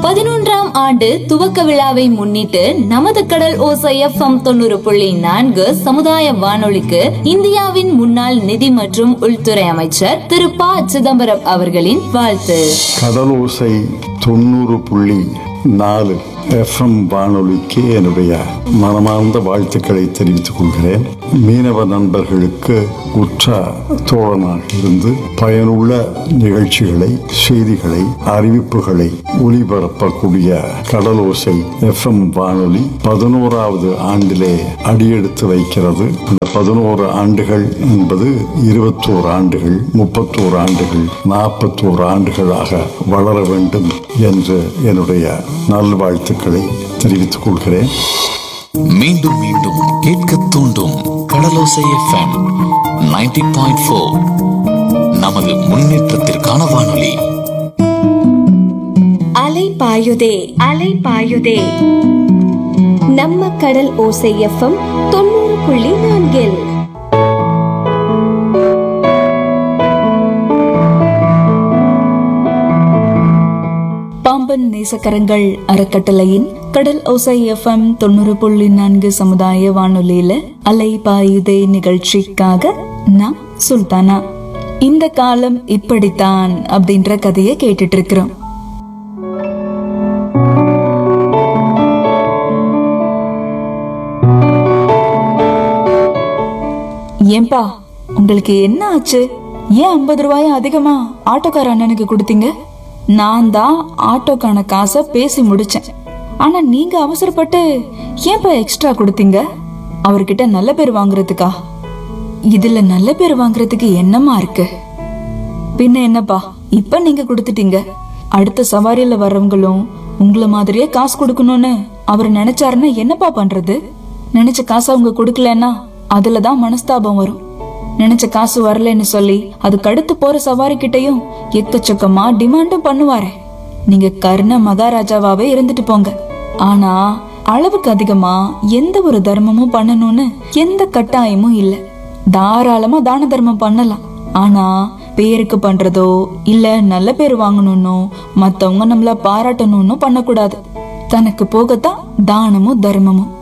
பதினொன்றாம் ஆண்டு துவக்க விழாவை முன்னிட்டு நமது கடல் ஓசை எஃப்எம் தொண்ணூறு புள்ளி நான்கு சமுதாய வானொலிக்கு இந்தியாவின் முன்னாள் நிதி மற்றும் உள்துறை அமைச்சர் திரு ப சிதம்பரம் அவர்களின் வாழ்த்து கடலோசை தொண்ணூறு புள்ளி நாலு எஃப்எம் வானொலிக்கு என்னுடைய மனமார்ந்த வாழ்த்துக்களை தெரிவித்துக் கொள்கிறேன் மீனவ நண்பர்களுக்கு உற்ற தோழனாக இருந்து பயனுள்ள நிகழ்ச்சிகளை செய்திகளை அறிவிப்புகளை ஒளிபரப்பக்கூடிய கடலோசை எஃப்எம் வானொலி பதினோராவது ஆண்டிலே அடியெடுத்து வைக்கிறது இந்த பதினோரு ஆண்டுகள் என்பது இருபத்தோரு ஆண்டுகள் முப்பத்தோரு ஆண்டுகள் நாற்பத்தோரு ஆண்டுகளாக வளர வேண்டும் என்று என்னுடைய நல்வாழ்த்துக்களை தெரிவித்துக் கொள்கிறேன் மீண்டும் மீண்டும் கேட்க தூண்டும் கடலோசை எஃப்எம் 90.4 பாயிண்ட் ஃபோர் நமது முன்னேற்றத்திற்கான வானொலி அலை பாயுதே அலை பாயுதே நம்ம கடல் ஓசை எஃப்எம் தொண்ணூறு புள்ளி நான்கில் பாம்பன் நேசக்கரங்கள் அறக்கட்டளையின் கடல் ஓசை எஃப்எம் தொண்ணூறு புள்ளி நான்கு சமுதாய வானொலியில அலை பாயுதே நிகழ்ச்சிக்காக நான் சுல்தானா இந்த காலம் இப்படித்தான் அப்படின்ற கதையை கேட்டுட்டு இருக்கிறோம் ஏன்பா உங்களுக்கு என்ன ஆச்சு ஏன் ஐம்பது ரூபாய அதிகமா ஆட்டோக்கார அண்ணனுக்கு கொடுத்தீங்க நான் தான் ஆட்டோக்கான காசை பேசி முடிச்சேன் ஆனா நீங்க அவசரப்பட்டு ஏன்பா எக்ஸ்ட்ரா கொடுத்தீங்க அவர்கிட்ட நல்ல பேர் வாங்குறதுக்கா இதுல நல்ல பேர் வாங்குறதுக்கு என்னமா இருக்கு பின்ன என்னப்பா இப்ப நீங்க கொடுத்துட்டீங்க அடுத்த சவாரியில வர்றவங்களும் உங்கள மாதிரியே காசு கொடுக்கணும்னு அவர் நினைச்சாருன்னா என்னப்பா பண்றது நினைச்ச காசு அவங்க கொடுக்கலன்னா அதுலதான் மனஸ்தாபம் வரும் நினைச்ச காசு வரலன்னு சொல்லி அதுக்கு அடுத்து போற சவாரி கிட்டயும் எக்கச்சக்கமா டிமாண்டும் பண்ணுவாரே நீங்க கர்ண மகாராஜாவாவே இருந்துட்டு போங்க ஆனா அளவுக்கு அதிகமா எந்த ஒரு தர்மமும் பண்ணணும்னு எந்த கட்டாயமும் இல்ல தாராளமா தான தர்மம் பண்ணலாம் ஆனா பேருக்கு பண்றதோ இல்ல நல்ல பேர் வாங்கணும்னோ மத்தவங்க நம்மள பாராட்டணும்னு பண்ணக்கூடாது தனக்கு போகத்தான் தானமும் தர்மமும்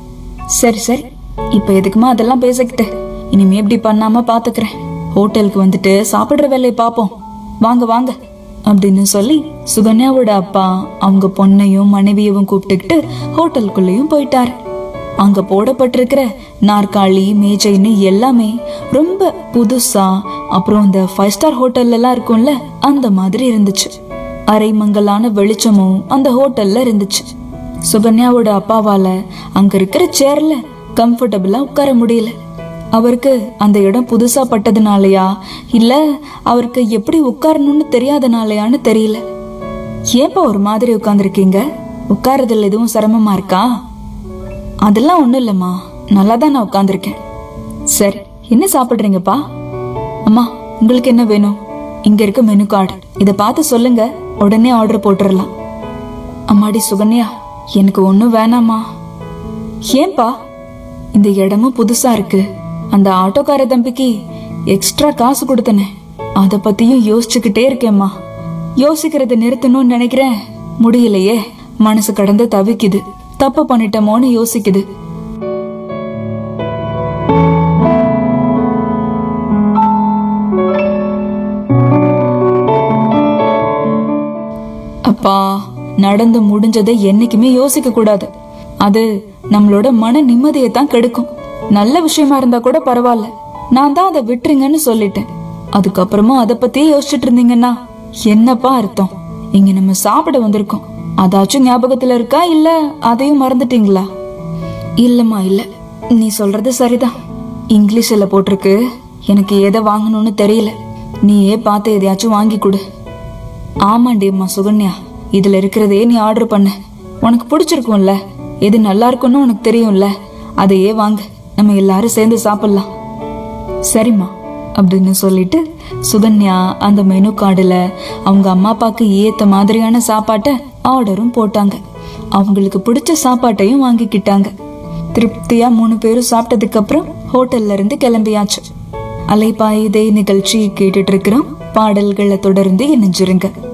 சரி சரி இப்ப எதுக்குமா அதெல்லாம் பேசிக்கிட்டு இனிமே இப்படி பண்ணாம பாத்துக்கிறேன் ஹோட்டலுக்கு வந்துட்டு சாப்பிடுற வேலையை பாப்போம் வாங்க வாங்க அப்படின்னு சொல்லி சுகன்யாவோட அப்பா அவங்க பொண்ணையும் மனைவியவும் கூப்பிட்டுக்கிட்டு ஹோட்டலுக்குள்ளேயும் போயிட்டாரு அங்க போடப்பட்டிருக்கிற நாற்காலி மேஜைன்னு எல்லாமே ரொம்ப புதுசா அப்புறம் இந்த ஃபைவ் ஸ்டார் ஹோட்டல்ல எல்லாம் இருக்கும்ல அந்த மாதிரி இருந்துச்சு அரைமங்கலான வெளிச்சமும் அந்த ஹோட்டல்ல இருந்துச்சு சுகன்யாவோட அப்பாவால அங்க இருக்கிற சேர்ல கம்ஃபர்டபுளா உட்கார முடியல அவருக்கு அந்த இடம் புதுசா பட்டதுனாலயா இல்ல அவருக்கு எப்படி உட்காரணும்னு தெரியாதனாலயான்னு தெரியல ஏன்பா ஒரு மாதிரி உட்கார்ந்துருக்கீங்க உட்காரதுல எதுவும் சிரமமா இருக்கா அதெல்லாம் ஒண்ணும் இல்லம்மா நல்லா தான் நான் உட்கார்ந்துருக்கேன் சரி என்ன சாப்பிடுறீங்கப்பா அம்மா உங்களுக்கு என்ன வேணும் இங்க இருக்க மெனு கார்டு இத பார்த்து சொல்லுங்க உடனே ஆர்டர் போட்டுடலாம் அம்மாடி சுகன்யா எனக்கு ஒண்ணும் வேணாம்மா ஏன்பா இந்த இடமும் புதுசா இருக்கு அந்த ஆட்டோக்கார தம்பிக்கு எக்ஸ்ட்ரா காசு கொடுத்தனே அத பத்தியும் யோசிச்சுக்கிட்டே இருக்கேம்மா யோசிக்கிறத நிறுத்தணும்னு நினைக்கிறேன் முடியலையே மனசு கடந்து தவிக்குது தப்பு பண்ணிட்டோமோன்னு யோசிக்குது அப்பா நடந்து முடிஞ்சதை என்னைக்குமே யோசிக்க கூடாது அது நம்மளோட மன நிம்மதியை தான் கெடுக்கும் நல்ல விஷயமா இருந்தா கூட பரவாயில்ல நான் தான் அதை விட்டுருங்கன்னு சொல்லிட்டேன் அதுக்கப்புறமும் அதை பத்தியே யோசிச்சுட்டு இருந்தீங்கன்னா என்னப்பா அர்த்தம் இங்க நம்ம சாப்பிட வந்திருக்கோம் அதாச்சும் ஞாபகத்துல இருக்கா இல்ல அதையும் மறந்துட்டீங்களா இல்லம்மா இல்ல நீ சொல்றது சரிதான் இங்கிலீஷ்ல போட்டிருக்கு எனக்கு எதை வாங்கணும்னு தெரியல நீயே பார்த்து எதையாச்சும் வாங்கி கொடு ஆமாண்டி அம்மா சுகன்யா இதுல இருக்கிறதே நீ ஆர்டர் பண்ண உனக்கு பிடிச்சிருக்கும்ல எது நல்லா இருக்கும்னு உனக்கு தெரியும்ல அதையே வாங்க நம்ம எல்லாரும் சேர்ந்து சாப்பிடலாம் சரிம்மா அப்படின்னு சொல்லிட்டு சுகன்யா அந்த மெனு கார்டுல அவங்க அம்மா அப்பாக்கு ஏத்த மாதிரியான சாப்பாட்டை ஆர்டரும் போட்டாங்க அவங்களுக்கு பிடிச்ச சாப்பாட்டையும் வாங்கிக்கிட்டாங்க திருப்தியா மூணு பேரும் சாப்பிட்டதுக்கு அப்புறம் ஹோட்டல்ல இருந்து கிளம்பியாச்சு அலைப்பாயுதே நிகழ்ச்சி கேட்டுட்டு இருக்கிறோம் பாடல்களை தொடர்ந்து இணைஞ்சிருங்க